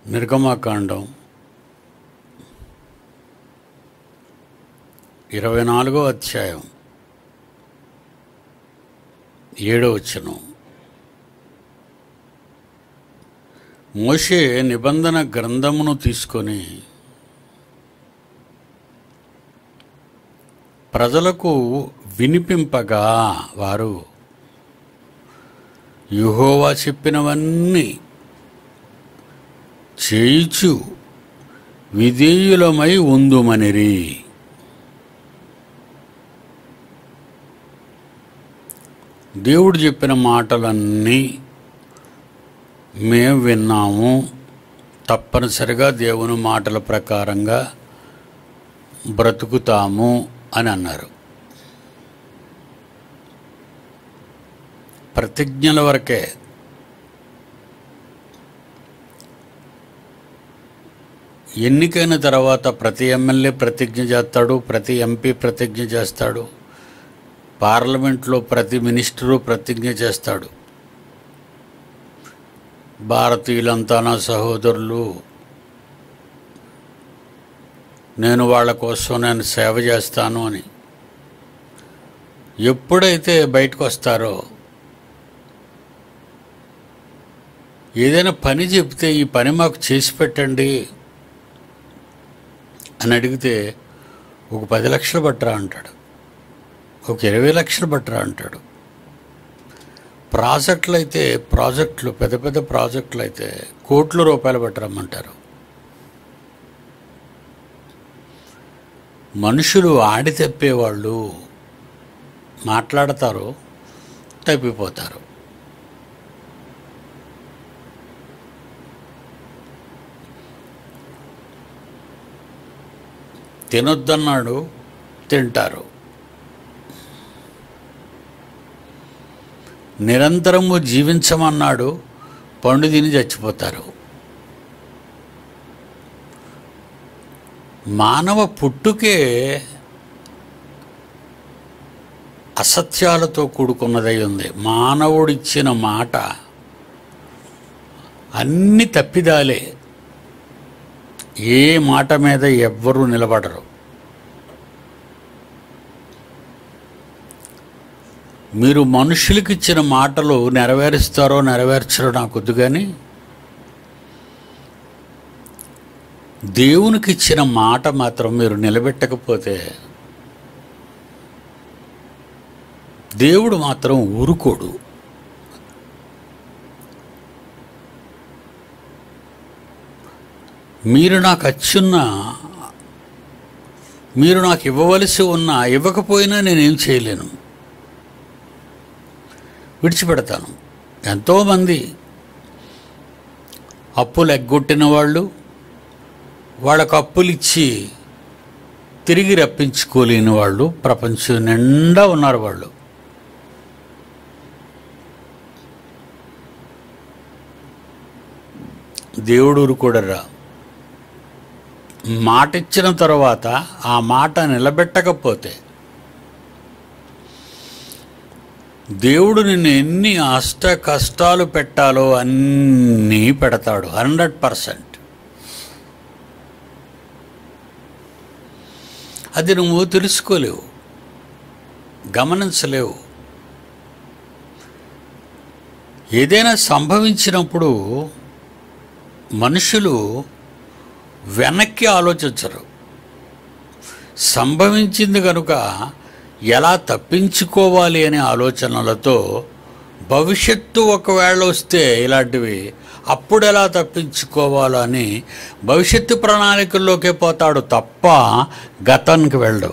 నిర్గమాకాండం ఇరవై నాలుగో అధ్యాయం ఏడో వచ్చను మోషే నిబంధన గ్రంథమును తీసుకొని ప్రజలకు వినిపింపగా వారు యుహోవా చెప్పినవన్నీ చేయిచు విధేయులమై ఉందుమనిరి దేవుడు చెప్పిన మాటలన్నీ మేము విన్నాము తప్పనిసరిగా దేవుని మాటల ప్రకారంగా బ్రతుకుతాము అని అన్నారు ప్రతిజ్ఞల వరకే ఎన్నికైన తర్వాత ప్రతి ఎమ్మెల్యే ప్రతిజ్ఞ చేస్తాడు ప్రతి ఎంపీ ప్రతిజ్ఞ చేస్తాడు పార్లమెంట్లో ప్రతి మినిస్టరు ప్రతిజ్ఞ చేస్తాడు భారతీయులంతా నా సహోదరులు నేను వాళ్ళ కోసం నేను సేవ చేస్తాను అని ఎప్పుడైతే బయటకు వస్తారో ఏదైనా పని చెప్తే ఈ పని మాకు చేసి పెట్టండి అని అడిగితే ఒక పది లక్షలు పట్టరా అంటాడు ఒక ఇరవై లక్షలు పట్టరా అంటాడు ప్రాజెక్టులు అయితే ప్రాజెక్టులు పెద్ద పెద్ద ప్రాజెక్టులు అయితే కోట్ల రూపాయలు పట్టరమ్మంటారు మనుషులు ఆడి తప్పేవాళ్ళు మాట్లాడతారు తప్పిపోతారు తినొద్దన్నాడు తింటారు నిరంతరము జీవించమన్నాడు పండు తిని చచ్చిపోతారు మానవ పుట్టుకే అసత్యాలతో కూడుకున్నదై ఉంది మానవుడిచ్చిన మాట అన్ని తప్పిదాలే ఏ మాట మీద ఎవ్వరూ నిలబడరు మీరు మనుషులకు ఇచ్చిన మాటలు నెరవేరుస్తారో నెరవేర్చరో నాకు వద్దు కానీ దేవునికి ఇచ్చిన మాట మాత్రం మీరు నిలబెట్టకపోతే దేవుడు మాత్రం ఊరుకోడు మీరు నాకు అచ్చున్న మీరు నాకు ఇవ్వవలసి ఉన్నా ఇవ్వకపోయినా నేనేం చేయలేను విడిచిపెడతాను ఎంతోమంది అప్పులు ఎగ్గొట్టిన వాళ్ళు వాళ్ళకు అప్పులు ఇచ్చి తిరిగి రప్పించుకోలేని వాళ్ళు ప్రపంచం నిండా ఉన్నారు వాళ్ళు దేవుడు ఊరుకోడరా మాట ఇచ్చిన తర్వాత ఆ మాట నిలబెట్టకపోతే దేవుడు నిన్ను ఎన్ని అష్ట కష్టాలు పెట్టాలో అన్నీ పెడతాడు హండ్రెడ్ పర్సెంట్ అది నువ్వు తెలుసుకోలేవు గమనించలేవు ఏదైనా సంభవించినప్పుడు మనుషులు వెనక్కి ఆలోచించరు సంభవించింది కనుక ఎలా తప్పించుకోవాలి అనే ఆలోచనలతో భవిష్యత్తు ఒకవేళ వస్తే ఇలాంటివి అప్పుడు ఎలా తప్పించుకోవాలో అని భవిష్యత్తు ప్రణాళికల్లోకే పోతాడు తప్ప గతానికి వెళ్ళడు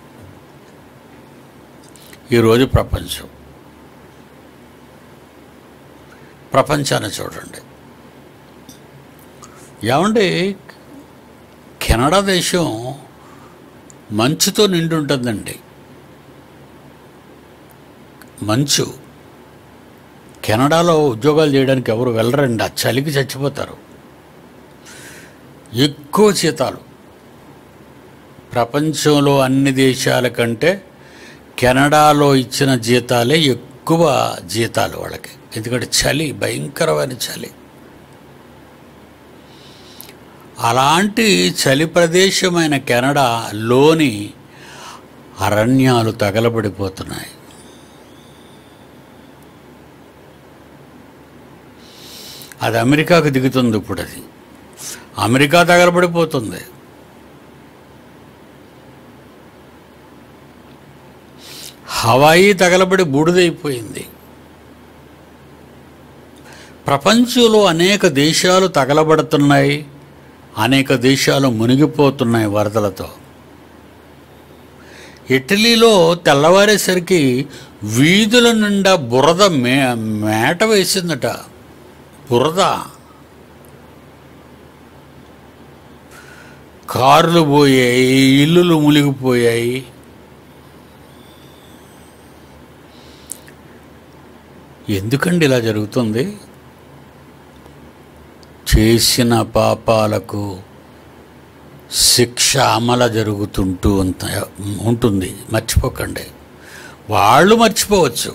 ఈరోజు ప్రపంచం ప్రపంచాన్ని చూడండి ఏమండి కెనడా దేశం మంచుతో నిండి ఉంటుందండి మంచు కెనడాలో ఉద్యోగాలు చేయడానికి ఎవరు వెళ్ళరండి ఆ చలికి చచ్చిపోతారు ఎక్కువ జీతాలు ప్రపంచంలో అన్ని దేశాల కంటే కెనడాలో ఇచ్చిన జీతాలే ఎక్కువ జీతాలు వాళ్ళకి ఎందుకంటే చలి భయంకరమైన చలి అలాంటి చలి ప్రదేశమైన కెనడాలోని అరణ్యాలు తగలబడిపోతున్నాయి అది అమెరికాకు దిగుతుంది ఇప్పుడు అది అమెరికా తగలబడిపోతుంది హవాయి తగలబడి బూడిదైపోయింది ప్రపంచంలో అనేక దేశాలు తగలబడుతున్నాయి అనేక దేశాలు మునిగిపోతున్నాయి వరదలతో ఇటలీలో తెల్లవారేసరికి వీధుల నిండా బురద మే మేట వేసిందట బురద కార్లు పోయాయి ఇల్లులు మునిగిపోయాయి ఎందుకండి ఇలా జరుగుతుంది చేసిన పాపాలకు శిక్ష అమల జరుగుతుంటూ ఉంట- ఉంటుంది మర్చిపోకండి వాళ్ళు మర్చిపోవచ్చు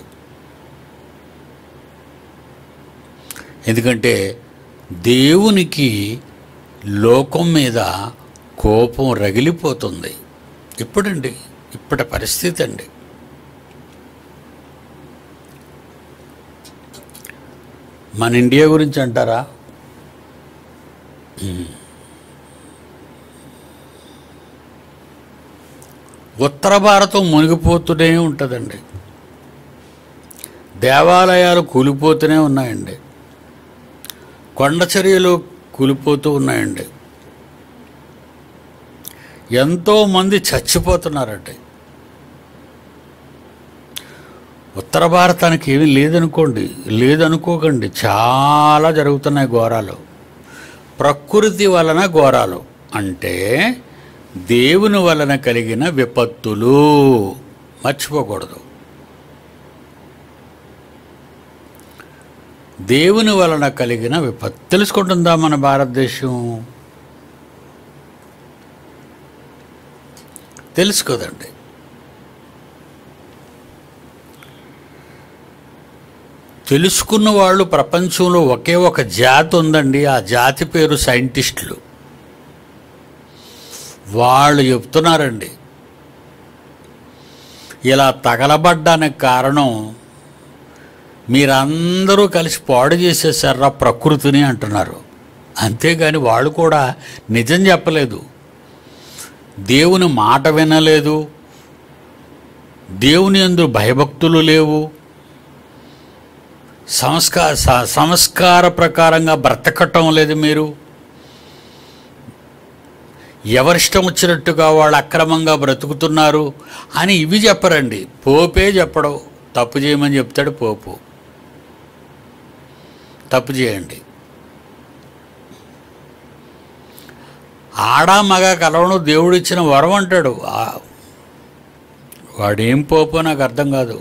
ఎందుకంటే దేవునికి లోకం మీద కోపం రగిలిపోతుంది ఇప్పుడండి ఇప్పటి పరిస్థితి అండి మన ఇండియా గురించి అంటారా ఉమ్. ఉత్తర భారతం మునిగిపోతూనే ఉంటుందండి దేవాలయాలు కూలిపోతూనే ఉన్నాయండి కొండ చర్యలు కూలిపోతూ ఉన్నాయండి ఎంతోమంది చచ్చిపోతున్నారండి ఉత్తర భారతానికి ఏమీ లేదనుకోండి లేదనుకోకండి చాలా జరుగుతున్నాయి ఘోరాలు ప్రకృతి వలన ఘోరాలు అంటే దేవుని వలన కలిగిన విపత్తులు మర్చిపోకూడదు దేవుని వలన కలిగిన విపత్తు తెలుసుకుంటుందా మన భారతదేశం తెలుసుకోదండి తెలుసుకున్న వాళ్ళు ప్రపంచంలో ఒకే ఒక జాతి ఉందండి ఆ జాతి పేరు సైంటిస్టులు వాళ్ళు చెప్తున్నారండి ఇలా తగలబడ్డానికి కారణం మీరందరూ కలిసి పాడు చేసేసారా ప్రకృతిని అంటున్నారు అంతేగాని వాళ్ళు కూడా నిజం చెప్పలేదు దేవుని మాట వినలేదు దేవుని యందు భయభక్తులు లేవు సంస్కార స- సంస్కార ప్రకారంగా బ్రతకటం లేదు మీరు ఎవరిష్టం వచ్చినట్టుగా వాళ్ళు అక్రమంగా బ్రతుకుతున్నారు అని ఇవి చెప్పరండి పోపే చెప్పడం తప్పు చేయమని చెప్తాడు పోపు తప్పు చేయండి ఆడ మగ కలవడం దేవుడిచ్చిన వరం అంటాడు ఆ- వాడేం పోపో నాకు అర్థం కాదు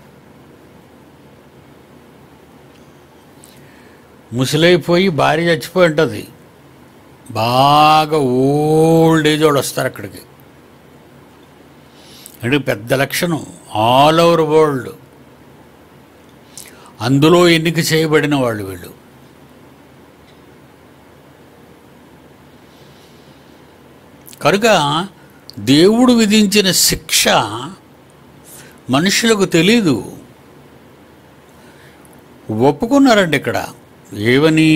ముసలైపోయి భార్య చచ్చిపోయి ఉంటుంది బాగా ఓల్డ్ ఏజ్ వాళ్ళు వస్తారు అక్కడికి అంటే పెద్ద లక్షణం ఆల్ ఓవర్ వరల్డ్ అందులో ఎన్నిక చేయబడిన వాళ్ళు వీళ్ళు కనుక దేవుడు విధించిన శిక్ష మనుషులకు తెలీదు ఒప్పుకున్నారండి ఇక్కడ ఏవని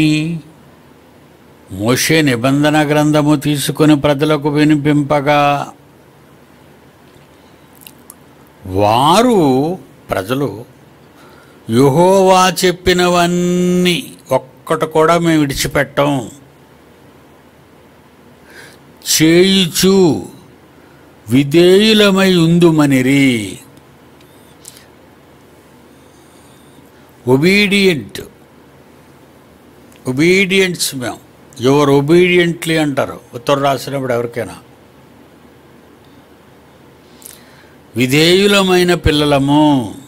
మోషే నిబంధన గ్రంథము తీసుకుని ప్రజలకు వినిపింపగా వారు ప్రజలు యుహోవా చెప్పినవన్నీ ఒక్కటి కూడా మేము విడిచిపెట్టాం చేయుచు విధేయులమై ఉందుమనిరి ఒబీడియంట్ ఒబీడియంట్స్ మేము యువర్ ఒబీడియంట్లీ అంటారు ఉత్తరం రాసినప్పుడు ఎవరికైనా విధేయులమైన పిల్లలము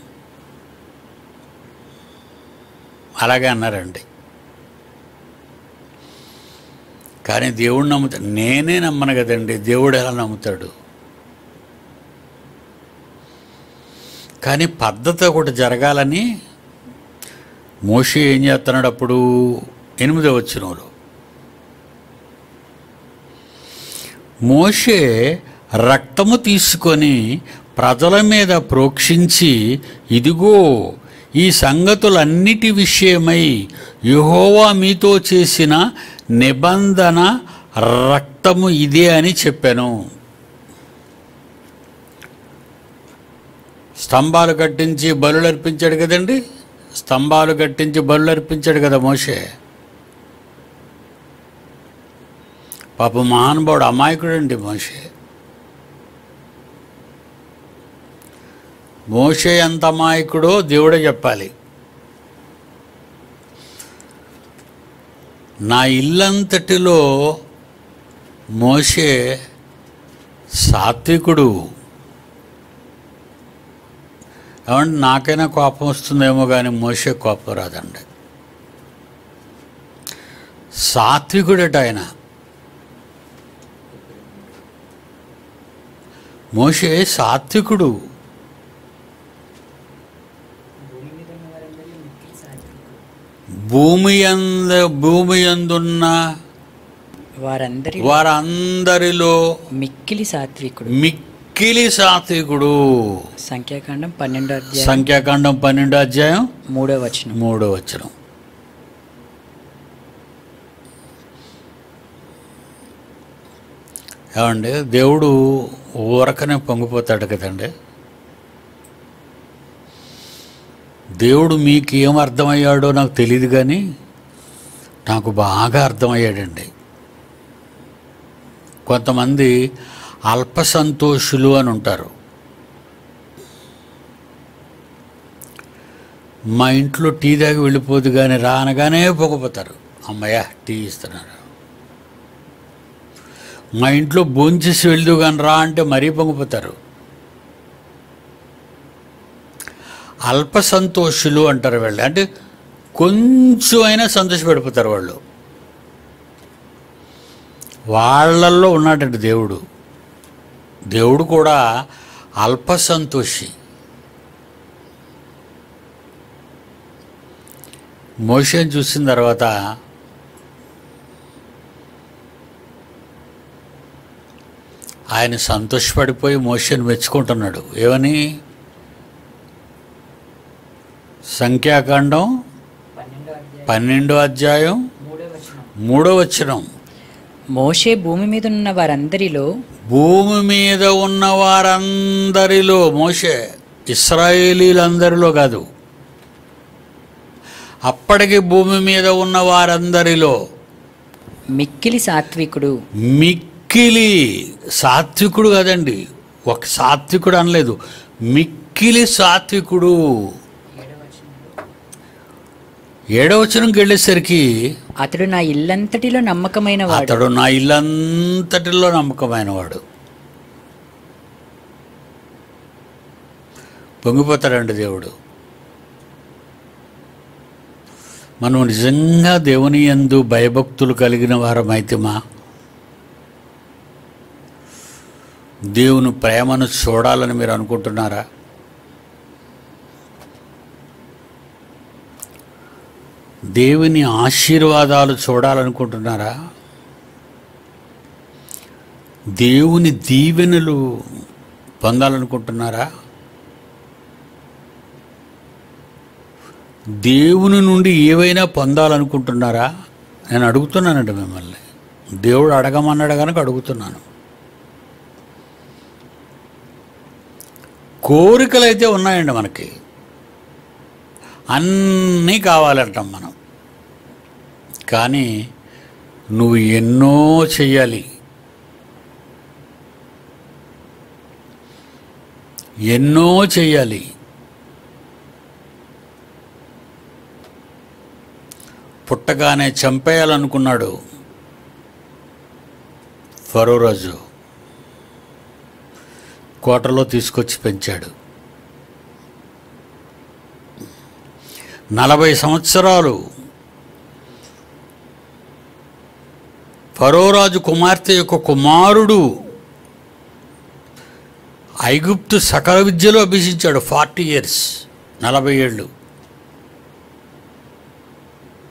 అలాగే అన్నారండి కానీ దేవుడు నమ్ముతాడు నేనే నమ్మను కదండి దేవుడు ఎలా నమ్ముతాడు కానీ పద్ధతి ఒకటి జరగాలని మోషి ఏం చేస్తున్నాడు అప్పుడు ఎనిమిదో వచ్చినోడు మోషే రక్తము తీసుకొని ప్రజల మీద ప్రోక్షించి ఇదిగో ఈ సంగతులన్నిటి విషయమై యెహోవా మీతో చేసిన నిబంధన రక్తము ఇదే అని చెప్పాను స్తంభాలు కట్టించి బలులు అర్పించాడు కదండి స్తంభాలు కట్టించి బలులు అర్పించాడు కదా మోషే పాప మహానుభావుడు అమాయకుడండి మోషే మోషే ఎంత అమాయకుడో దేవుడే చెప్పాలి నా ఇల్లంతటిలో మోషే సాత్వికుడు ఏమంటే నాకైనా కోపం వస్తుందేమో కానీ మోసే కోపం రాదండి సాత్వికుడట ఆయన మోషే సాత్వికుడు భూమి అంద భూమి అందున్న వారందరి వారందరిలో మిక్కిలి సాత్వికుడు మిక్కిలి సాత్వికుడు సంఖ్యాకాండం పన్నెండో అధ్యాయం సంఖ్యాకాండం పన్నెండో అధ్యాయం మూడో వచనం మూడో వచనం ఏమండి దేవుడు ఊరకనే పొంగిపోతాడు కదండి దేవుడు మీకు ఏం అర్థమయ్యాడో నాకు తెలియదు కానీ నాకు బాగా అర్థమయ్యాడండి కొంతమంది అల్ప సంతోషులు అని ఉంటారు మా ఇంట్లో టీ దాగి వెళ్ళిపోదు కానీ రానగానే పొగపోతారు అమ్మయ్య టీ ఇస్తున్నారు మా ఇంట్లో భోంచేసి వెళ్దు కానీ రా అంటే మరీ పొంగిపోతారు అల్ప సంతోషులు అంటారు వాళ్ళు అంటే కొంచెం అయినా సంతోషపడిపోతారు వాళ్ళు వాళ్ళల్లో ఉన్నాడండి దేవుడు దేవుడు కూడా అల్ప సంతోషి మోషన్ చూసిన తర్వాత ఆయన సంతోషపడిపోయి మోషన్ మెచ్చుకుంటున్నాడు ఏమని సంఖ్యాకాండం పన్నెండో అధ్యాయం మూడో వచనం మోషే భూమి మీద ఉన్న వారందరిలో భూమి మీద ఉన్న వారందరిలో మోషే ఇస్రాయేలీలందరిలో కాదు అప్పటికి భూమి మీద ఉన్న వారందరిలో మిక్కిలి సాత్వికుడు మిక్కిలి సాత్వికుడు కదండి ఒక సాత్వికుడు అనలేదు మిక్కిలి సాత్వికుడు ఏడవచనంకి వెళ్ళేసరికి అతడు నా ఇల్లంతటిలో నమ్మకమైన వాడు అతడు నా ఇల్లంతటిలో నమ్మకమైన వాడు పొంగిపోతాడండి దేవుడు మనం నిజంగా దేవుని యందు భయభక్తులు కలిగిన వారమైతేమా దేవుని ప్రేమను చూడాలని మీరు అనుకుంటున్నారా దేవుని ఆశీర్వాదాలు చూడాలనుకుంటున్నారా దేవుని దీవెనలు పొందాలనుకుంటున్నారా దేవుని నుండి ఏవైనా పొందాలనుకుంటున్నారా నేను అడుగుతున్నానండి మిమ్మల్ని దేవుడు అడగమన్నాడు కనుక అడుగుతున్నాను కోరికలు అయితే ఉన్నాయండి మనకి అన్నీ కావాలంటాం మనం కానీ నువ్వు ఎన్నో చెయ్యాలి ఎన్నో చెయ్యాలి పుట్టగానే చంపేయాలనుకున్నాడు ఫరో రాజు కోటలో తీసుకొచ్చి పెంచాడు నలభై సంవత్సరాలు ఫరోరాజు కుమార్తె యొక్క కుమారుడు ఐగుప్తు సకల విద్యలో అభ్యసించాడు ఫార్టీ ఇయర్స్ నలభై ఏళ్ళు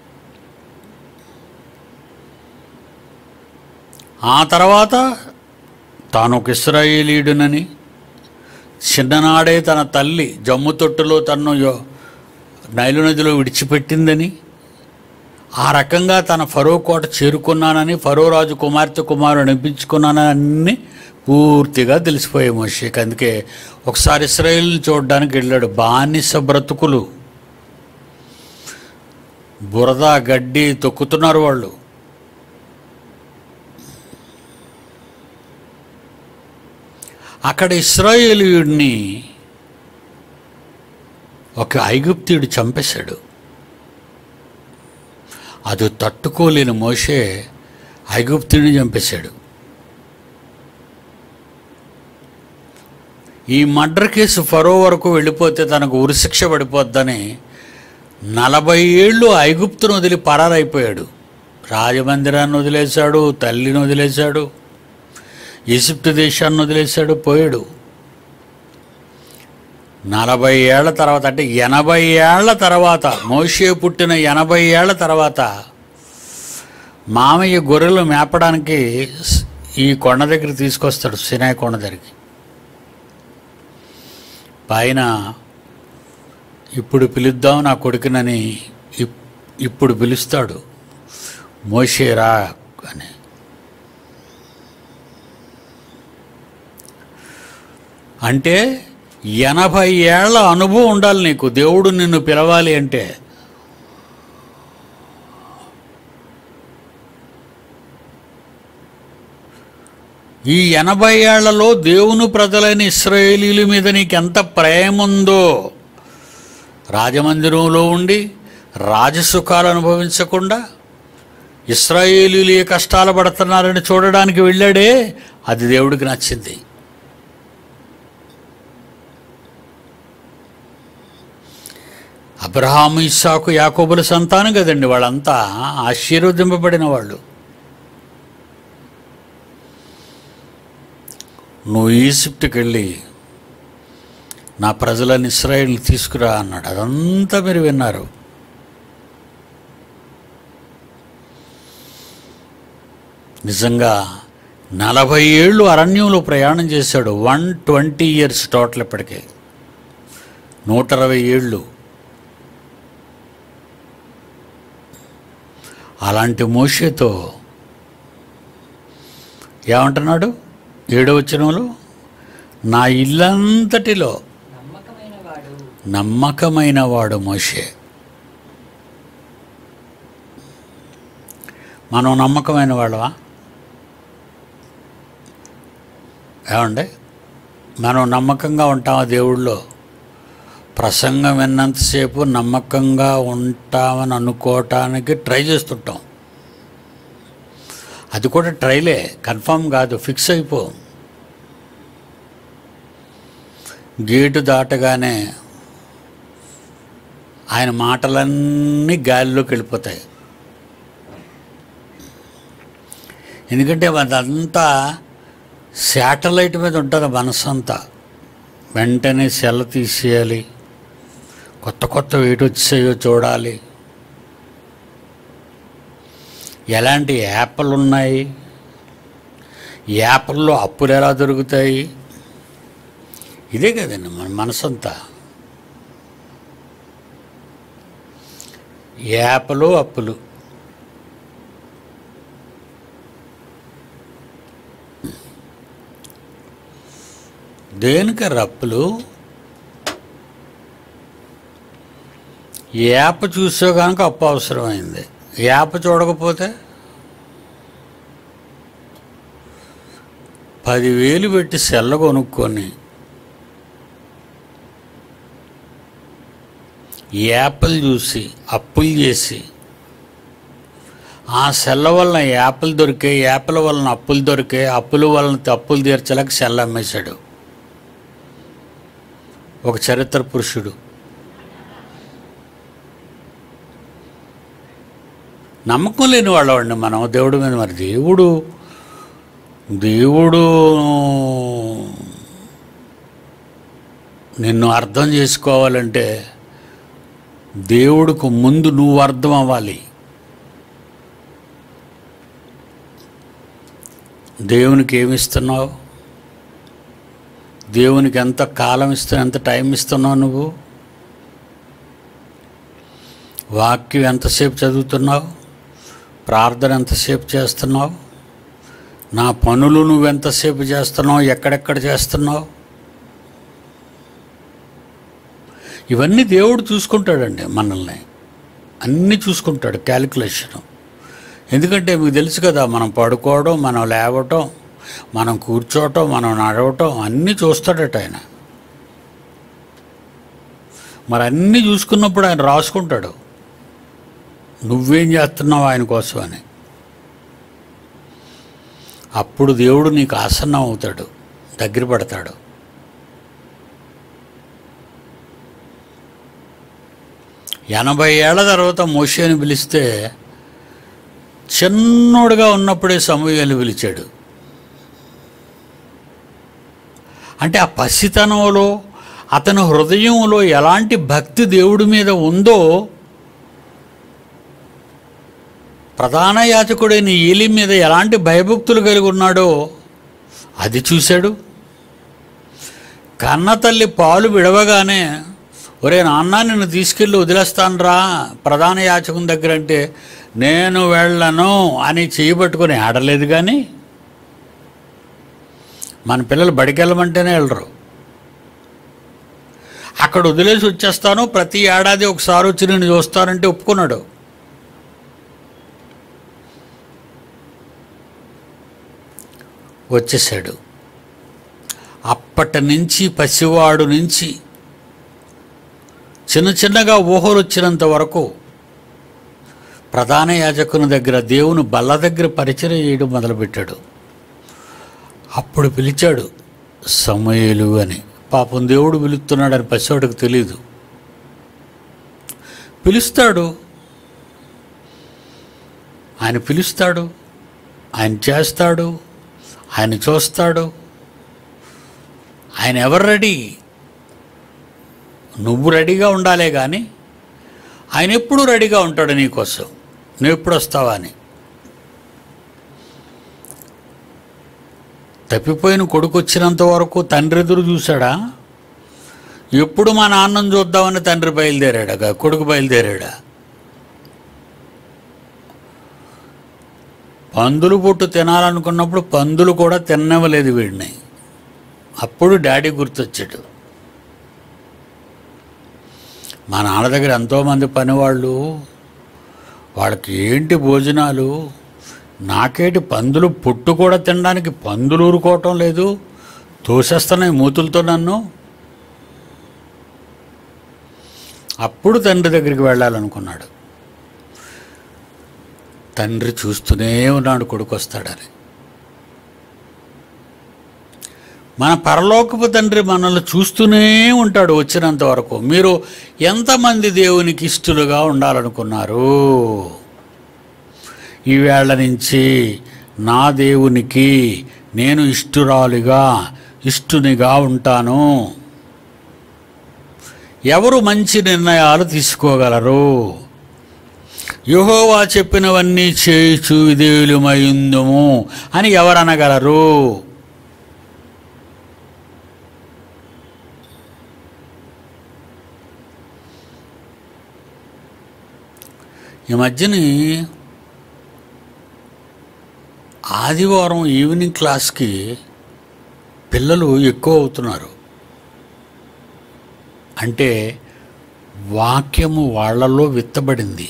ఆ తర్వాత తాను ఒక ఇస్రాయేలీయుడునని చిన్ననాడే తన తల్లి జమ్ము తొట్టులో తన్ను యో- నైలు నదిలో విడిచిపెట్టిందని ఆ రకంగా తన ఫరో కోట చేరుకున్నానని ఫరో రాజు కుమార్తె కుమారుడు అనిపించుకున్నానని అన్నీ పూర్తిగా తెలిసిపోయాయి మోషేకి అందుకే ఒకసారి ఇస్రాయేల్ చూడడానికి వెళ్ళాడు బానిస బ్రతుకులు బురద గడ్డి తొక్కుతున్నారు వాళ్ళు అక్కడ ఇస్రాయేలీయుడిని ఒక ఐగుప్తీయుడు చంపేశాడు అది తట్టుకోలేని మోషే ఐగుప్తుడిని చంపేశాడు ఈ మర్డర్ కేసు ఫరో వరకు వెళ్ళిపోతే తనకు ఉరిశిక్ష పడిపోద్దని నలభై ఏళ్ళు ఐగుప్తును వదిలి పరారైపోయాడు రాజమందిరాన్ని వదిలేశాడు తల్లిని వదిలేశాడు ఈజిప్ట్ దేశాన్ని వదిలేశాడు పోయాడు నలభై ఏళ్ల తర్వాత అంటే ఎనభై ఏళ్ల తర్వాత మోషే పుట్టిన ఎనభై ఏళ్ల తర్వాత మామయ్య గొర్రెలు మేపడానికి స్- ఈ కొండ దగ్గర తీసుకొస్తాడు సినాయి కొండ దగ్గరికి పైన ఇప్పుడు పిలుద్దాం నా కొడుకునని ఇప్- ఇప్పుడు పిలుస్తాడు మోషేరా అని అంటే ఎనభై ఏళ్ల అనుభవం ఉండాలి నీకు దేవుడు నిన్ను పిలవాలి అంటే ఈ ఎనభై ఏళ్లలో దేవుని ప్రజలైన ఇస్రాయేలీల మీద నీకు ఎంత ప్రేమ ఉందో రాజమందిరంలో ఉండి రాజసుఖాలు అనుభవించకుండా ఇస్రాయేలీలు ఏ కష్టాలు పడుతున్నారని చూడడానికి వెళ్ళాడే అది దేవుడికి నచ్చింది అబ్రహాము ఇస్సాకు యాకోబుల సంతానం కదండి వాళ్ళంతా ఆశీర్వదింపబడిన వాళ్ళు నువ్వు ఈజిప్ట్కి వెళ్ళి నా ప్రజలను ఇస్రాయేల్ తీసుకురా అన్నాడు అదంతా మీరు విన్నారు నిజంగా నలభై ఏళ్ళు అరణ్యంలో ప్రయాణం చేశాడు వన్ ట్వంటీ ఇయర్స్ టోటల్ ఇప్పటికే నూట అరవై ఏళ్ళు అలాంటి మోషేతో ఏమంటున్నాడు ఏడో వచనంలో నా ఇల్లంతటిలో నమ్మకమైన వాడు నమ్మకమైన వాడు మోషే మనం నమ్మకమైన వాళ్ళవా ఏమండి మనం నమ్మకంగా ఉంటామా దేవుళ్ళో ప్రసంగం విన్నంతసేపు నమ్మకంగా ఉంటామని అనుకోవటానికి ట్రై చేస్తుంటాం అది కూడా ట్రైలే కన్ఫామ్ కాదు ఫిక్స్ అయిపో గేటు దాటగానే ఆయన మాటలన్నీ గాలిలోకి వెళ్ళిపోతాయి ఎందుకంటే అదంతా శాటిలైట్ మీద ఉంటుంది మనసు అంతా వెంటనే సెల తీసేయాలి కొత్త కొత్త వేటి వచ్చాయో చూడాలి ఎలాంటి యాప్లు ఉన్నాయి యాప్ల్లో అప్పులు ఎలా దొరుకుతాయి ఇదే కదండి మన మనసంతా యాపలు అప్పులు దేనికి రప్పులు యాప్ చూసే కనుక అప్పు అవసరమైంది యాప్ చూడకపోతే పదివేలు పెట్టి సెల్ల కొనుక్కొని యాపిల్ చూసి అప్పులు చేసి ఆ సెల్ల వలన యాపిల్ దొరికే యాపిల్ వలన అప్పులు దొరికే అప్పుల వలన అప్పులు తీర్చలేక సెల్ల అమ్మేశాడు ఒక చరిత్ర పురుషుడు నమ్మకం లేని వాళ్ళవండి మనం దేవుడి మీద మరి దేవుడు దేవుడు నిన్ను అర్థం చేసుకోవాలంటే దేవుడికి ముందు నువ్వు అర్థం అవ్వాలి దేవునికి ఏమిస్తున్నావు దేవునికి ఎంత కాలం ఇస్తున్నావు ఎంత టైం ఇస్తున్నావు నువ్వు వాక్యం ఎంతసేపు చదువుతున్నావు ప్రార్థన ఎంతసేపు చేస్తున్నావు నా పనులు నువ్వు ఎంతసేపు చేస్తున్నావు ఎక్కడెక్కడ చేస్తున్నావు ఇవన్నీ దేవుడు చూసుకుంటాడండి మనల్ని అన్నీ చూసుకుంటాడు క్యాలిక్యులేషను ఎందుకంటే మీకు తెలుసు కదా మనం పడుకోవడం మనం లేవటం మనం కూర్చోవటం మనం నడవటం అన్నీ చూస్తాడట ఆయన మరి అన్నీ చూసుకున్నప్పుడు ఆయన రాసుకుంటాడు నువ్వేం చేస్తున్నావు ఆయన కోసం అని అప్పుడు దేవుడు నీకు ఆసన్నం అవుతాడు దగ్గర పడతాడు ఎనభై ఏళ్ల తర్వాత మోషేని పిలిస్తే చిన్నోడుగా ఉన్నప్పుడే సమూహలు పిలిచాడు అంటే ఆ పసితనంలో అతని హృదయంలో ఎలాంటి భక్తి దేవుడి మీద ఉందో ప్రధాన యాచకుడైన ఏలి మీద ఎలాంటి భయభక్తులు కలిగి ఉన్నాడో అది చూశాడు కన్న తల్లి పాలు విడవగానే ఒరే నాన్న నిన్ను తీసుకెళ్ళి వదిలేస్తానురా ప్రధాన యాచకుని దగ్గర అంటే నేను వెళ్ళను అని చేయబట్టుకొని ఆడలేదు కానీ మన పిల్లలు బడికెళ్ళమంటేనే వెళ్ళరు అక్కడ వదిలేసి వచ్చేస్తాను ప్రతి ఏడాది ఒకసారి వచ్చి నేను చూస్తానంటే ఒప్పుకున్నాడు వచ్చేసాడు అప్పటి నుంచి పసివాడు నుంచి చిన్న చిన్నగా ఊహలు వచ్చినంత వరకు ప్రధాన యాజకుని దగ్గర దేవుని బల్ల దగ్గర పరిచయం చేయడం మొదలుపెట్టాడు అప్పుడు పిలిచాడు సమయలు అని పాపం దేవుడు పిలుస్తున్నాడని పసివాడికి తెలియదు పిలుస్తాడు ఆయన పిలుస్తాడు ఆయన చేస్తాడు ఆయన చూస్తాడు ఆయన ఎవరు రెడీ నువ్వు రెడీగా ఉండాలే కానీ ఆయన ఎప్పుడూ రెడీగా ఉంటాడు నీకోసం నువ్వు ఎప్పుడు వస్తావా అని తప్పిపోయిన కొడుకు వచ్చినంత వరకు తండ్రి ఎదురు చూశాడా ఎప్పుడు మా నాన్నను చూద్దామని తండ్రి బయలుదేరాడా కొడుకు బయలుదేరాడా పందులు పొట్టు తినాలనుకున్నప్పుడు పందులు కూడా తినవలేదు వీడిని అప్పుడు డాడీ గుర్తొచ్చాడు మా నాన్న దగ్గర ఎంతోమంది పనివాళ్ళు వాళ్ళకి ఏంటి భోజనాలు నాకేటి పందులు పొట్టు కూడా తినడానికి పందులు ఊరుకోవటం లేదు తోసేస్తున్నాయి మూతులతో నన్ను అప్పుడు తండ్రి దగ్గరికి వెళ్ళాలనుకున్నాడు తండ్రి చూస్తూనే ఉన్నాడు కొడుకు వస్తాడని మన పరలోకపు తండ్రి మనల్ని చూస్తూనే ఉంటాడు వచ్చినంత వరకు మీరు ఎంతమంది దేవునికి ఇష్టలుగా ఉండాలనుకున్నారు ఈవేళ నుంచి నా దేవునికి నేను ఇష్టురాలిగా ఇష్టునిగా ఉంటాను ఎవరు మంచి నిర్ణయాలు తీసుకోగలరు యెహోవా చెప్పినవన్నీ చేయుచు విధేయులమైందుము అని ఎవరనగలరు ఈ మధ్యని ఆదివారం ఈవినింగ్ క్లాస్కి పిల్లలు ఎక్కువ అవుతున్నారు అంటే వాక్యము వాళ్ళలో విత్తబడింది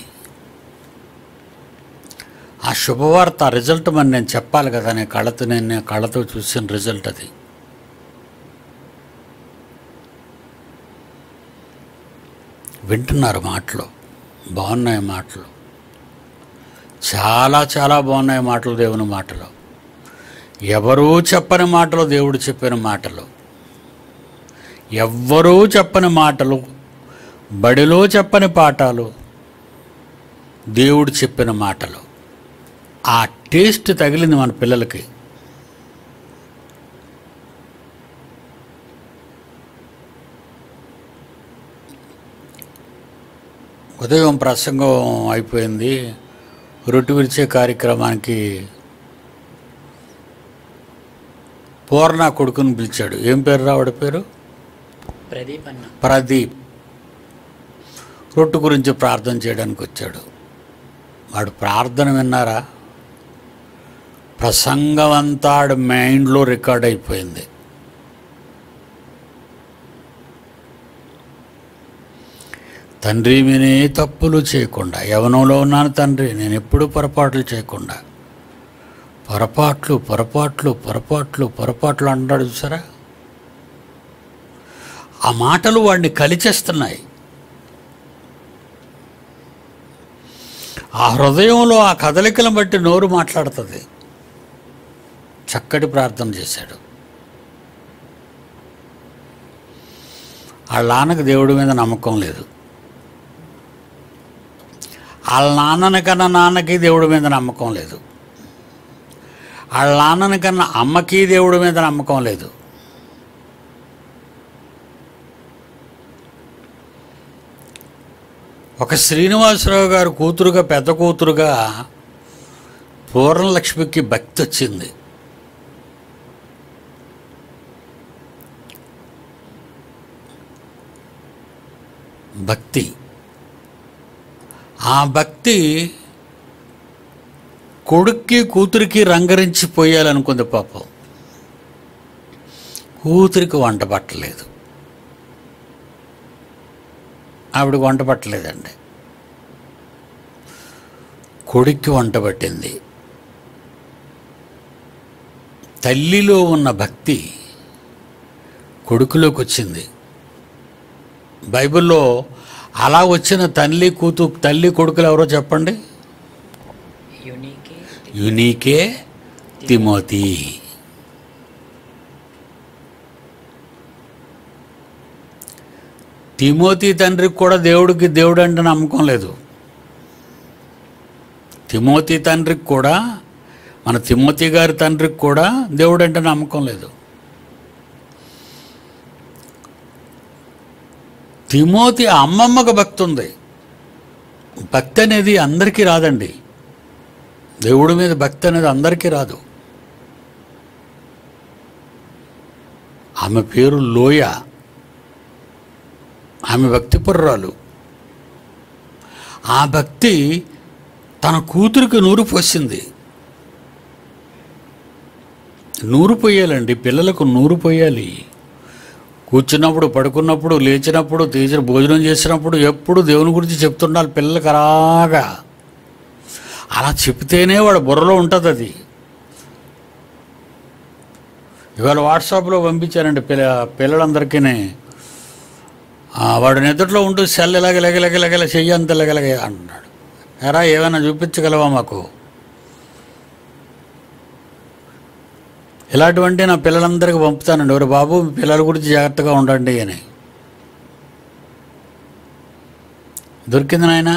ఆ శుభవార్త రిజల్ట్ మరి నేను చెప్పాలి కదా నేను కళ్ళతో నేను కళ్ళతో చూసిన రిజల్ట్ అది వింటున్నారు మాటలు బాగున్నాయి మాటలు చాలా చాలా బాగున్నాయి మాటలు దేవుని మాటలు ఎవరూ చెప్పని మాటలు దేవుడు చెప్పిన మాటలు ఎవ్వరూ చెప్పని మాటలు బడిలో చెప్పని పాఠాలు దేవుడు చెప్పిన మాటలు ఆ టేస్ట్ తగిలింది మన పిల్లలకి ఉదయం ప్రసంగం అయిపోయింది రొట్టె విరిచే కార్యక్రమానికి పూర్ణ కొడుకుని పిలిచాడు ఏం పేరు రావాడి పేరు ప్రదీప్ అన్న ప్రదీప్ రొట్టు గురించి ప్రార్థన చేయడానికి వచ్చాడు వాడు ప్రార్థన విన్నారా ప్రసంగం అంతా ఆడి మైండ్లో రికార్డ్ అయిపోయింది తండ్రి నేనే తప్పులు చేయకుండా యవనంలో ఉన్నాను తండ్రి నేను ఎప్పుడూ పొరపాట్లు చేయకుండా పొరపాట్లు పొరపాట్లు పొరపాట్లు పొరపాట్లు అంటాడు చూసారా ఆ మాటలు వాడిని కలిచేస్తున్నాయి ఆ హృదయంలో ఆ కదలికలను బట్టి నోరు మాట్లాడుతుంది చక్కటి ప్రార్థన చేశాడు వాళ్ళ నాన్నకు దేవుడి మీద నమ్మకం లేదు వాళ్ళ నాన్నని కన్నా నాన్నకి దేవుడి మీద నమ్మకం లేదు వాళ్ళ నాన్నని కన్నా అమ్మకి దేవుడి మీద నమ్మకం లేదు ఒక శ్రీనివాసరావు గారు కూతురుగా పెద్ద కూతురుగా పూర్ణలక్ష్మికి భక్తి వచ్చింది భక్తి ఆ భక్తి కొడుక్కి కూతురికి రంగరించి పోయాలనుకుంది పాపం కూతురికి వంట పట్టలేదు ఆవిడకి వంట పట్టలేదండి కొడుక్కి వంట పట్టింది తల్లిలో ఉన్న భక్తి కొడుకులోకి వచ్చింది బైబిల్లో అలా వచ్చిన తల్లి కూతు తల్లి కొడుకులు ఎవరో చెప్పండి యునీకి యునీకే తిమోతి తిమోతి తండ్రికి కూడా దేవుడికి దేవుడు అంటే నమ్మకం లేదు తిమోతి తండ్రికి కూడా మన తిమోతి గారి తండ్రికి కూడా దేవుడు అంటే నమ్మకం లేదు తిమోతి అమ్మమ్మకు భక్తి ఉంది భక్తి అనేది అందరికీ రాదండి దేవుడి మీద భక్తి అనేది అందరికీ రాదు ఆమె పేరు లోయ ఆమె భక్తిపరురాలు ఆ భక్తి తన కూతురికి నూరు పోసింది నూరు పోయాలండి పిల్లలకు నూరు పోయాలి కూర్చున్నప్పుడు పడుకున్నప్పుడు లేచినప్పుడు తీసిన భోజనం చేసినప్పుడు ఎప్పుడు దేవుని గురించి చెప్తుండాలి పిల్లలకు అలాగా అలా చెప్తేనే వాడు బుర్రలో ఉంటుంది అది ఇవాళ వాట్సాప్లో పంపించారండి పిల్ల పిల్లలందరికీ వాడు నిద్రలో ఉంటూ సెల్ ఇలాగ లెగలగ లెగల చెయ్యి అంత లెగలగ అంటున్నాడు ఎరా ఏమైనా చూపించగలవా మాకు ఇలాంటివంటి నా పిల్లలందరికీ పంపుతానండి ఎవరు బాబు మీ పిల్లల గురించి జాగ్రత్తగా ఉండండి అని దొరికింది నాయనా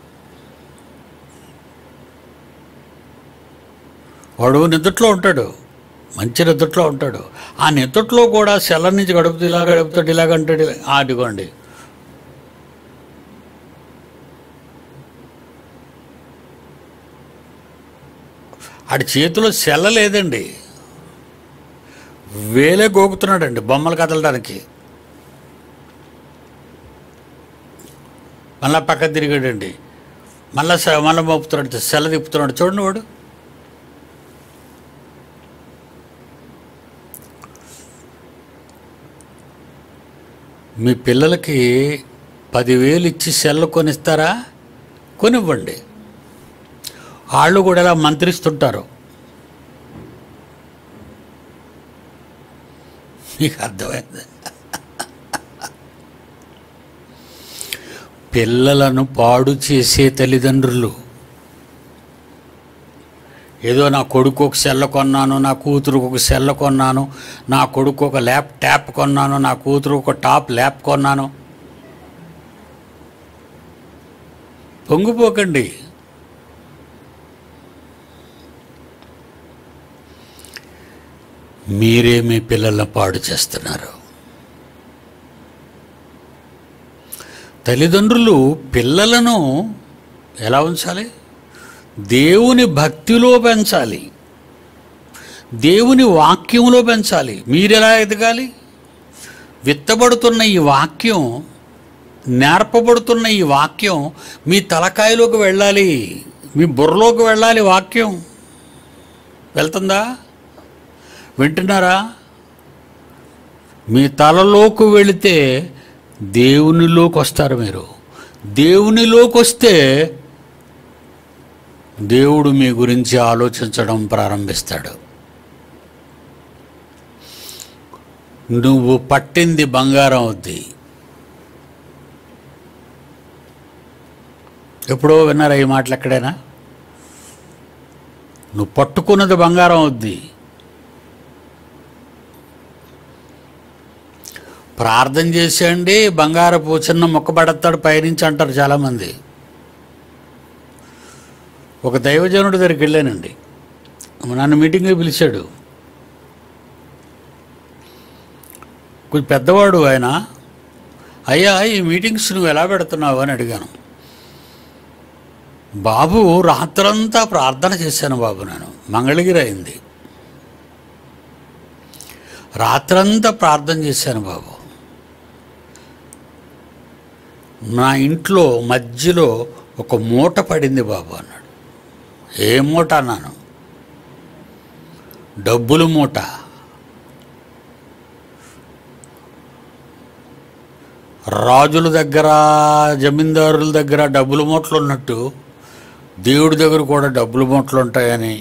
వాడు నిద్రలో ఉంటాడు మంచి నిద్రలో ఉంటాడు ఆ నిద్రలో కూడా సెల్ల నుంచి గడుపుతూ ఇలా గడుపుతాడు ఇలాగ అంటాడు ఇలా- ఆ, అదిగోండి ఆడి చేతిలో సెల్ల లేదండి వేలే గోకుతున్నాడండి బొమ్మలు కదలడానికి మళ్ళా పక్క తిరిగాడండి మళ్ళా సె- మళ్ళా మోపుతున్నాడు సెల్ల తిప్పుతున్నాడు చూడండి వాడు మీ పిల్లలకి పదివేలు ఇచ్చి సెల్ కొనిస్తారా కొనివ్వండి వాళ్ళు కూడా ఇలా మంత్రిస్తుంటారు మీకు అర్థమైంది పిల్లలను పాడు చేసే తల్లిదండ్రులు ఏదో నా కొడుకు ఒక సెల్ల కొన్నాను నా కూతురుకు ఒక సెల్ల కొన్నాను నా కొడుకు ఒక ల్యాప్ ట్యాప్ కొన్నాను నా కూతురు ఒక టాప్ ల్యాప్ కొన్నాను పొంగిపోకండి మీరే మీ పిల్లలను పాడు చేస్తున్నారు తల్లిదండ్రులు పిల్లలను ఎలా ఉంచాలి దేవుని భక్తిలో పెంచాలి దేవుని వాక్యంలో పెంచాలి మీరెలా ఎదగాలి విత్తబడుతున్న ఈ వాక్యం నేర్పబడుతున్న ఈ వాక్యం మీ తలకాయలోకి వెళ్ళాలి మీ బుర్రలోకి వెళ్ళాలి వాక్యం వెళ్తుందా వింటున్నారా మీ తలలోకి వెళితే దేవునిలోకి వస్తారు మీరు దేవునిలోకి వస్తే దేవుడు మీ గురించి ఆలోచించడం ప్రారంభిస్తాడు నువ్వు పట్టింది బంగారం అవుద్ది ఎప్పుడో విన్నారా ఈ మాటలు ఎక్కడైనా నువ్వు పట్టుకున్నది బంగారం అవుద్ది ప్రార్థన చేసేయండి బంగారపు చిన్న మొక్క పడతాడు పైనుంచి అంటారు చాలామంది ఒక దైవజనుడి దగ్గరికి వెళ్ళానండి నన్ను మీటింగ్కి పిలిచాడు కొంచెం పెద్దవాడు ఆయన అయ్యా ఈ మీటింగ్స్ నువ్వు ఎలా పెడుతున్నావు అని అడిగాను బాబు రాత్రంతా ప్రార్థన చేశాను బాబు నేను మంగళగిరి అయింది రాత్రంతా ప్రార్థన చేశాను బాబు నా ఇంట్లో మధ్యలో ఒక మూట పడింది బాబు అన్నాడు ఏ మూట అన్నాను డబ్బులు మూట రాజుల దగ్గర జమీందారుల దగ్గర డబ్బులు మూటలు ఉన్నట్టు దేవుడి దగ్గర కూడా డబ్బులు మూటలు ఉంటాయని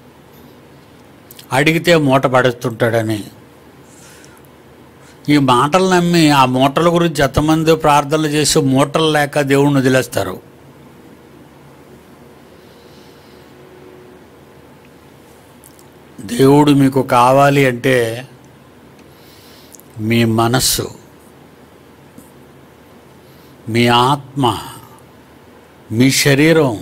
అడిగితే మూట పడేస్తుంటాడని ఈ మాటలు నమ్మి ఆ మూటల గురించి ఎంతమంది ప్రార్థనలు చేసి మూటలు లేక దేవుణ్ణి వదిలేస్తారు దేవుడు మీకు కావాలి అంటే మీ మనస్సు మీ ఆత్మ మీ శరీరం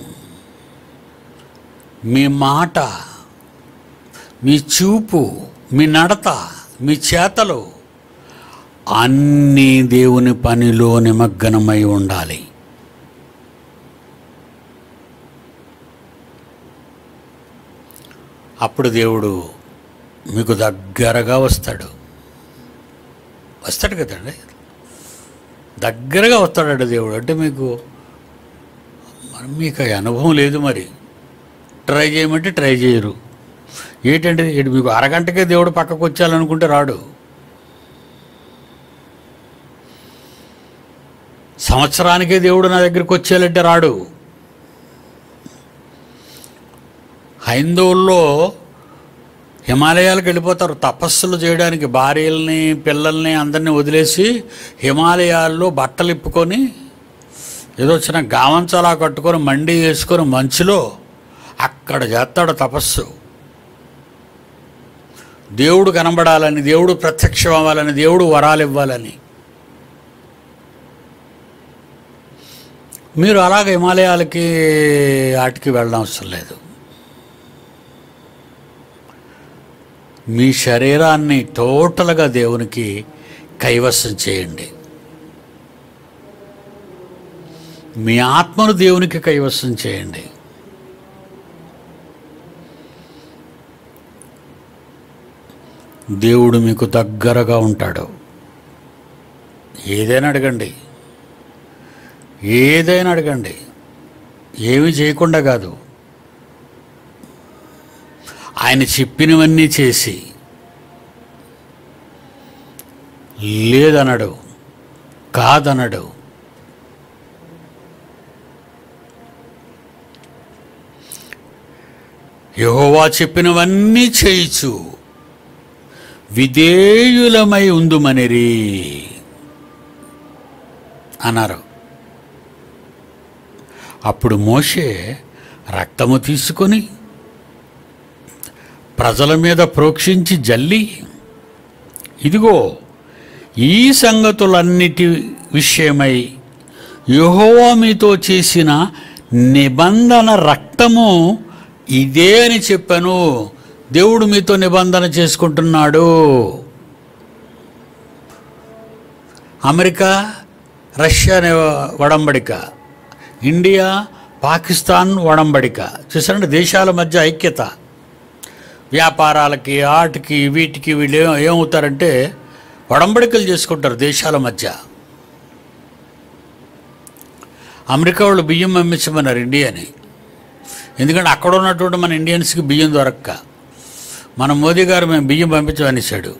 మీ మాట మీ చూపు మీ నడత మీ చేతలు అన్నీ దేవుని పనిలో నిమగ్నమై ఉండాలి అప్పుడు దేవుడు మీకు దగ్గరగా వస్తాడు వస్తాడు కదండి దగ్గరగా వస్తాడు దేవుడు అంటే మీకు మరి మీకు ఆ అనుభవం లేదు మరి ట్రై చేయమంటే ట్రై చేయరు ఏంటంటే ఇటు మీకు అరగంటకే దేవుడు పక్కకు వచ్చాలనుకుంటే రాడు సంవత్సరానికే దేవుడు నా దగ్గరికి వచ్చేయాలంటే రాడు హైందవుల్లో హిమాలయాలకు వెళ్ళిపోతారు తపస్సులు చేయడానికి భార్యల్ని పిల్లల్ని అందరినీ వదిలేసి హిమాలయాల్లో బట్టలు ఇప్పుకొని ఏదో చిన్న గావంచలా కట్టుకొని మండి వేసుకొని మంచులో అక్కడ చేస్తాడు తపస్సు దేవుడు కనబడాలని దేవుడు ప్రత్యక్షం అవ్వాలని దేవుడు వరాలు ఇవ్వాలని మీరు అలాగ హిమాలయాలకి వాటికి వెళ్ళడం అవసరం లేదు మీ శరీరాన్ని టోటల్గా దేవునికి కైవసం చేయండి మీ ఆత్మను దేవునికి కైవసం చేయండి దేవుడు మీకు దగ్గరగా ఉంటాడు ఏదైనా అడగండి ఏదైనా అడగండి ఏమి చేయకుండా కాదు ఆయన చెప్పినవన్నీ చేసి లేదనడు కాదనడు యహోవా చెప్పినవన్నీ చేయిచు విధేయులమై ఉందుమనిరి అన్నారు అప్పుడు మోషే రక్తము తీసుకొని ప్రజల మీద ప్రోక్షించి జల్లి ఇదిగో ఈ సంగతులన్నిటి విషయమై యెహోవా మీతో చేసిన నిబంధన రక్తము ఇదే అని చెప్పాను దేవుడు మీతో నిబంధన చేసుకుంటున్నాడు అమెరికా రష్యా ని- ఒడంబడిక ఇండియా పాకిస్తాన్ ఒడంబడిక చూసారంటే దేశాల మధ్య ఐక్యత వ్యాపారాలకి ఆటికి వీటికి వీళ్ళు ఏం ఏమవుతారంటే ఒడంబడికలు చేసుకుంటారు దేశాల మధ్య అమెరికా వాళ్ళు బియ్యం పంపించమన్నారు ఇండియాని ఎందుకంటే అక్కడ ఉన్నటువంటి మన ఇండియన్స్కి బియ్యం దొరక్క మన మోదీ గారు మేము బియ్యం పంపించమనేసాడు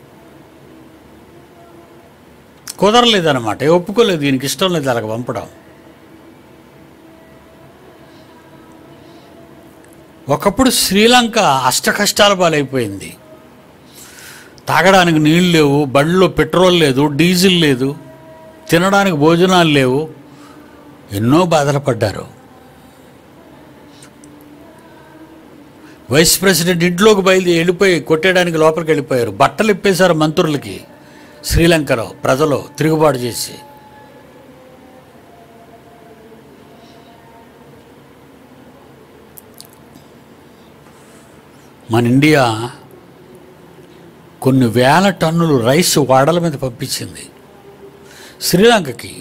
కుదరలేదన్నమాట ఒప్పుకోలేదు దీనికి ఇష్టం లేదు అలాగ పంపడం ఒకప్పుడు శ్రీలంక అష్ట కష్టాల పాలైపోయింది తాగడానికి నీళ్ళు లేవు బండిలో పెట్రోల్ లేదు డీజిల్ లేదు తినడానికి భోజనాలు లేవు ఎన్నో బాధలు పడ్డారు వైస్ ప్రెసిడెంట్ ఇంట్లోకి బయలుదేరి వెళ్ళిపోయి కొట్టేయడానికి లోపలికి వెళ్ళిపోయారు బట్టలు ఇప్పేశారు మంత్రులకి శ్రీలంకలో ప్రజలు తిరుగుబాటు చేసి మన ఇండియా కొన్ని వేల టన్నులు రైస్ వాడల మీద పంపించింది శ్రీలంకకి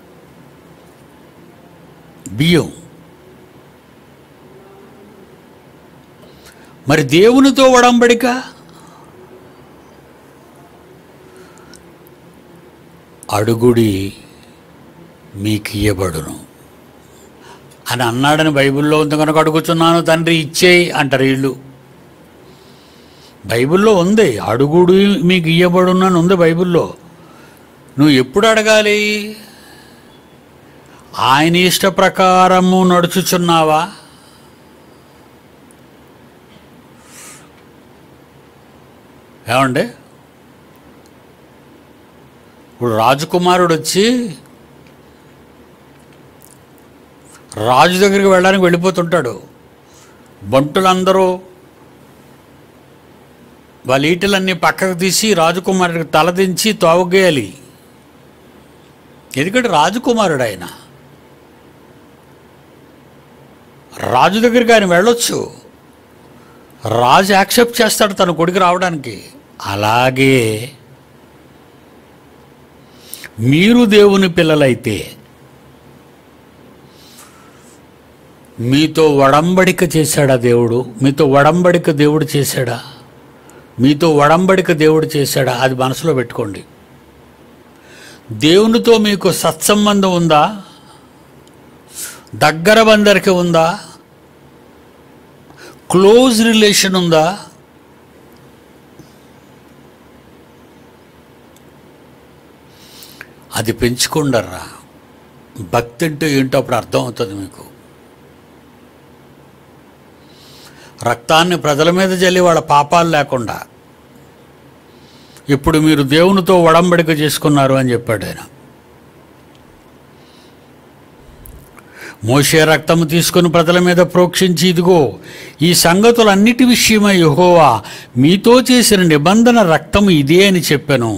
బియ్యం మరి దేవునితో ఒడంబడిక అడుగుడి మీకు ఇయ్యబడును అని అన్నాడని బైబిల్లో ఉంది కనుక అడుగుతున్నాను తండ్రి ఇచ్చేయి అంటారు వీళ్ళు బైబిల్లో ఉంది అడుగుడు మీకు ఇయ్యబడునని ఉంది బైబిల్లో నువ్వు ఎప్పుడు అడగాలి ఆయన ఇష్ట ప్రకారము నడుచుచున్నావా ఏమండి ఇప్పుడు రాజకుమారుడు వచ్చి రాజు దగ్గరికి వెళ్ళడానికి వెళ్ళిపోతుంటాడు బంటులందరూ వాళ్ళ ఈటలన్నీ పక్కకు తీసి రాజకుమారుడికి తలదించి తోవగేయాలి ఎందుకంటే రాజకుమారుడు ఆయన రాజు దగ్గరికి ఆయన వెళ్ళొచ్చు రాజు యాక్సెప్ట్ చేస్తాడు తన కొడుకు రావడానికి అలాగే మీరు దేవుని పిల్లలైతే మీతో వడంబడిక చేశాడా దేవుడు మీతో వడంబడిక దేవుడు చేశాడా మీతో వడంబడిక దేవుడు చేశాడా అది మనసులో పెట్టుకోండి దేవునితో మీకు సత్సంబంధం ఉందా దగ్గర బందరికి ఉందా క్లోజ్ రిలేషన్ ఉందా అది పెంచుకుండర్రా భక్తి అంటే ఏంటో అప్పుడు అర్థం అవుతుంది మీకు రక్తాన్ని ప్రజల మీద జల్లి వాళ్ళ పాపాలు లేకుండా ఇప్పుడు మీరు దేవునితో ఒడంబడిక చేసుకున్నారు అని చెప్పాడు ఆయన మోషే రక్తము తీసుకుని ప్రజల మీద ప్రోక్షించి ఇదిగో ఈ సంగతులన్నిటి విషయమై యెహోవా మీతో చేసిన నిబంధన రక్తము ఇదే అని చెప్పాను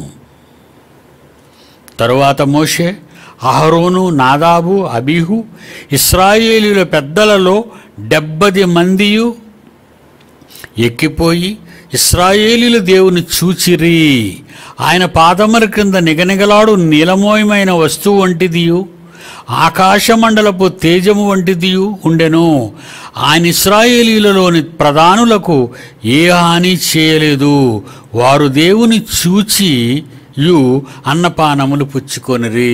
తరువాత మోషే అహరోను నాదాబు అబీహు ఇస్రాయేలీల పెద్దలలో డెబ్బది మందియు ఎక్కిపోయి ఇస్రాయేలీల దేవుని చూచిరి ఆయన పాదముల క్రింద నిగనిగలాడు నీలమోయమైన వస్తువు వంటిదియు ఆకాశమండలపు తేజము వంటిదియు ఉండెను ఆయన ఇస్రాయేలీలలోని ప్రధానులకు ఏ హాని చేయలేదు వారు దేవుని చూచి యు అన్నపానములు పుచ్చుకొనిరి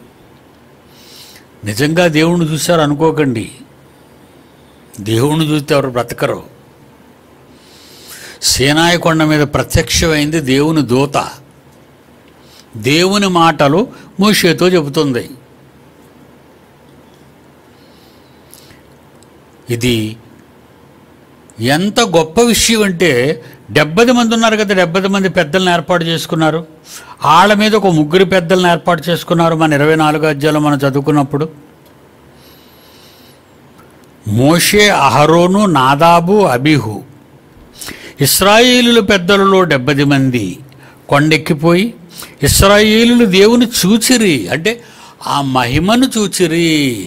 నిజంగా దేవుణ్ణి చూశారు అనుకోకండి దేవుణ్ణి చూస్తే ఎవరు బ్రతకరు సేనాయి కొండ మీద ప్రత్యక్షమైంది దేవుని దూత దేవుని మాటలు మోషేతో చెబుతుంది ఇది ఎంత గొప్ప విషయం అంటే డెబ్బది మంది ఉన్నారు కదా డెబ్బది మంది పెద్దలను ఏర్పాటు చేసుకున్నారు వాళ్ళ మీద ఒక ముగ్గురు పెద్దలను ఏర్పాటు చేసుకున్నారు మన ఇరవై నాలుగు అధ్యాయంలో మనం చదువుకున్నప్పుడు మోషే అహరోను నాదాబు అబిహు ఇస్రాయేలుల పెద్దలలో డెబ్బది మంది కొండెక్కిపోయి ఇస్రాయేలులు దేవుని చూచిరి అంటే ఆ మహిమను చూచిరి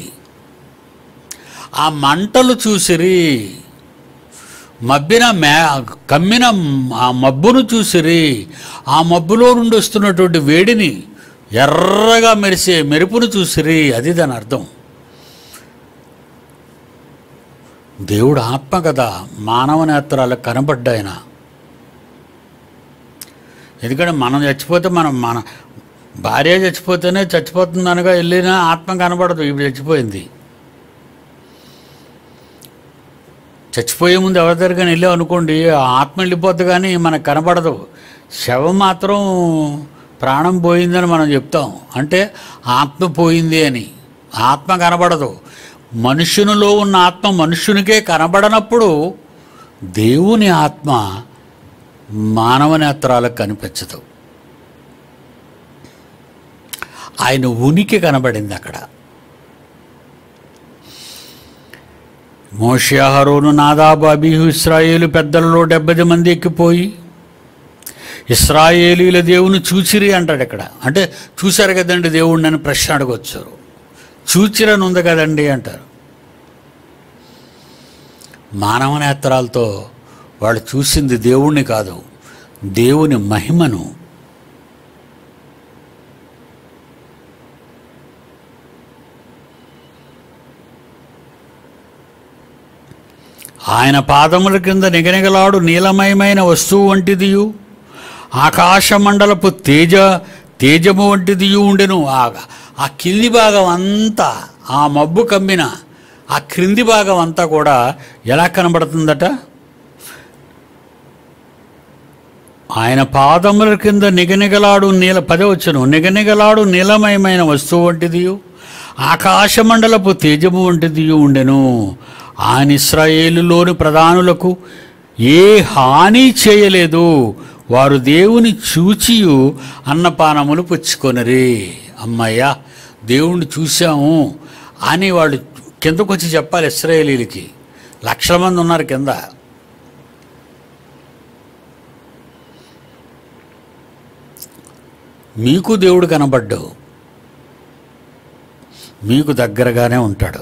ఆ మంటలు చూసిరి మబ్బిన మే కమ్మిన ఆ మబ్బును చూసిరి ఆ మబ్బులో నుండి వస్తున్నటువంటి వేడిని ఎర్రగా మెరిసే మెరుపును చూసిరి అది దాని అర్థం దేవుడు ఆత్మ కదా మానవ నేత్రాలకు కనబడ్డాయన ఎందుకంటే మనం చచ్చిపోతే మనం మన భార్య చచ్చిపోతేనే చచ్చిపోతుంది అనగా వెళ్ళినా ఆత్మ కనబడదు ఇప్పుడు చచ్చిపోయింది చచ్చిపోయే ముందు ఎవరి దగ్గర వెళ్ళాం అనుకోండి ఆ ఆత్మ వెళ్ళిపోద్ది కానీ మనకు కనబడదు శవం మాత్రం ప్రాణం పోయిందని మనం చెప్తాం అంటే ఆత్మ పోయింది అని ఆత్మ కనబడదు మనుషునిలో ఉన్న ఆత్మ మనుషునికే కనబడనప్పుడు దేవుని ఆత్మ మానవ నేత్రాలకు కనిపించదు ఆయన ఉనికి కనబడింది అక్కడ మోషాహరోను నాదాబు అబీహు ఇస్రాయేలు పెద్దలలో డెబ్బది మంది ఎక్కిపోయి ఇస్రాయేలీల దేవుని చూచిరి అంటాడు ఇక్కడ అంటే చూశారు కదండి దేవుడిని అని ప్రశ్న అడగొచ్చు చూచిరని ఉంది కదండి అంటారు మానవ నేత్రాలతో వాళ్ళు చూసింది దేవుణ్ణి కాదు దేవుని మహిమను ఆయన పాదముల కింద నిగనిగలాడు నీలమయమైన వస్తువు వంటిదియు ఆకాశమండలపు తేజ తేజము వంటిదియు ఉండెను ఆ ఆ కింది భాగం అంతా ఆ మబ్బు కమ్మిన ఆ క్రింది భాగం అంతా కూడా ఎలా కనబడుతుందట ఆయన పాదముల కింద నిగనిగలాడు నీల పదవచ్చును నిగనిగలాడు నీలమయమైన వస్తువు వంటిదియు ఆకాశమండలపు తేజము వంటిదియు ఉండెను ఆయన ఇస్రాయేలులోని ప్రధానులకు ఏ హాని చేయలేదు వారు దేవుని చూచియు అన్నపానములు పుచ్చుకొనరి అమ్మయ్యా దేవుణ్ణి చూశాము అని వాళ్ళు కిందకు వచ్చి చెప్పాలి ఇస్రాయేలీలకి లక్షల మంది ఉన్నారు కింద మీకు దేవుడు కనబడ్డు మీకు దగ్గరగానే ఉంటాడు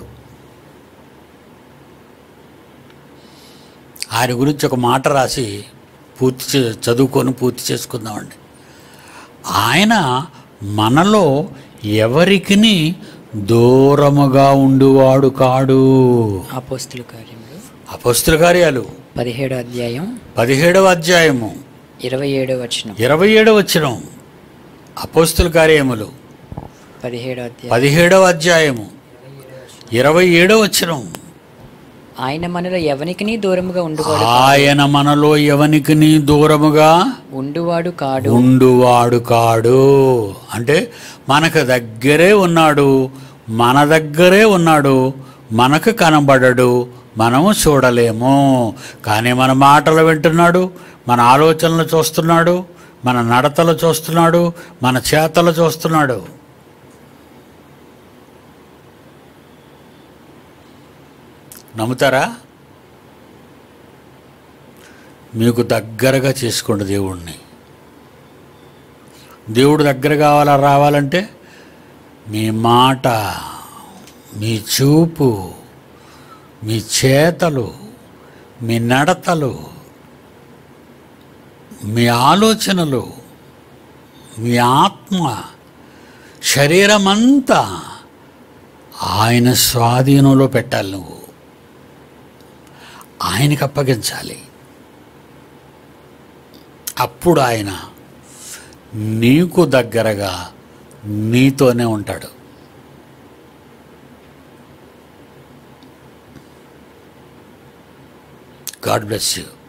ఆయన గురించి ఒక మాట రాసి పూర్తి చే చదువుకొని పూర్తి చేసుకుందామండి ఆయన మనలో ఎవరికిని దూరముగా ఉండువాడు కాడు అపోస్తుల కార్యములు అపస్తుల కార్యాలు పదిహేడో అధ్యాయం పదిహేడవ అధ్యాయము ఇరవై ఏడో వచనం ఇరవై ఏడవ వచ్చినం అపోస్తుల కార్యములు పదిహేడో అధ్యాయం పదిహేడవ అధ్యాయము ఇరవై ఏడవ వచ్చినం ఆయన మనలో ఎవనికి దూరముగా ఉండువాడు ఆయన మనలో ఎవనికి నీ దూరముగా ఉండువాడు కాడు ఉండువాడు కాడు అంటే మనకు దగ్గరే ఉన్నాడు మన దగ్గరే ఉన్నాడు మనకు కనబడడు మనము చూడలేము కానీ మన మాటలు వింటున్నాడు మన ఆలోచనలు చూస్తున్నాడు మన నడతలు చూస్తున్నాడు మన చేతలు చూస్తున్నాడు నమ్ముతారా మీకు దగ్గరగా చేసుకోండి దేవుణ్ణి దేవుడు దగ్గర కావాలా రావాలంటే మీ మాట మీ చూపు మీ చేతలు మీ నడతలు మీ ఆలోచనలు మీ ఆత్మ శరీరమంతా ఆయన స్వాధీనంలో పెట్టాలి నువ్వు ఆయనకి అప్పగించాలి అప్పుడు ఆయన నీకు దగ్గరగా నీతోనే ఉంటాడు గాడ్ బ్లెస్ యూ